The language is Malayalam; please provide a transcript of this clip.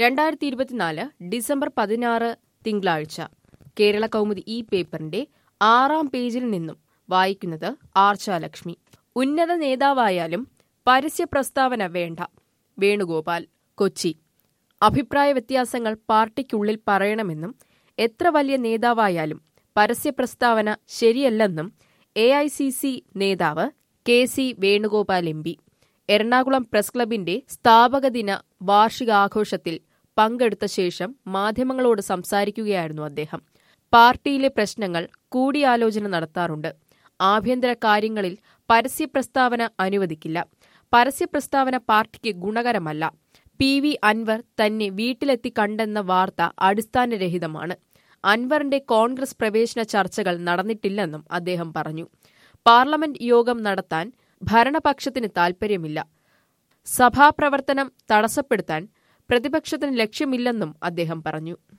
രണ്ടായിരത്തി ഇരുപത്തിനാല് ഡിസംബർ പതിനാറ് തിങ്കളാഴ്ച കേരള കൗമുദി ഈ പേപ്പറിന്റെ ആറാം പേജിൽ നിന്നും വായിക്കുന്നത് ആർച്ചാലക്ഷ്മി ഉന്നത നേതാവായാലും പരസ്യ പ്രസ്താവന വേണ്ട വേണുഗോപാൽ കൊച്ചി അഭിപ്രായ വ്യത്യാസങ്ങൾ പാർട്ടിക്കുള്ളിൽ പറയണമെന്നും എത്ര വലിയ നേതാവായാലും പരസ്യ പ്രസ്താവന ശരിയല്ലെന്നും എ ഐ സി സി നേതാവ് K C Venugopal M P Ernakulam press ക്ലബിന്റെ സ്ഥാപകദിന വാർഷികാഘോഷത്തിൽ പങ്കെടുത്ത ശേഷം മാധ്യമങ്ങളോട് സംസാരിക്കുകയായിരുന്നു അദ്ദേഹം പാർട്ടിയിലെ പ്രശ്നങ്ങൾ കൂടിയാലോചന നടത്താറുണ്ട് ആഭ്യന്തര കാര്യങ്ങളിൽ പരസ്യ പ്രസ്താവന അനുവദിക്കില്ല പരസ്യ പ്രസ്താവന പാർട്ടിക്ക് ഗുണകരമല്ല പി വി അൻവർ തന്നെ വീട്ടിലെത്തി കണ്ടെന്ന വാർത്ത അടിസ്ഥാനരഹിതമാണ് അൻവറിന്റെ കോൺഗ്രസ് പ്രവേശന ചർച്ചകൾ നടന്നിട്ടില്ലെന്നും അദ്ദേഹം പറഞ്ഞു പാർലമെന്റ് യോഗം നടത്താൻ ഭരണപക്ഷത്തിന് താൽപര്യമില്ല സഭാപ്രവർത്തനം തടസ്സപ്പെടുത്താൻ പ്രതിപക്ഷത്തിന് ലക്ഷ്യമില്ലെന്നും അദ്ദേഹം പറഞ്ഞു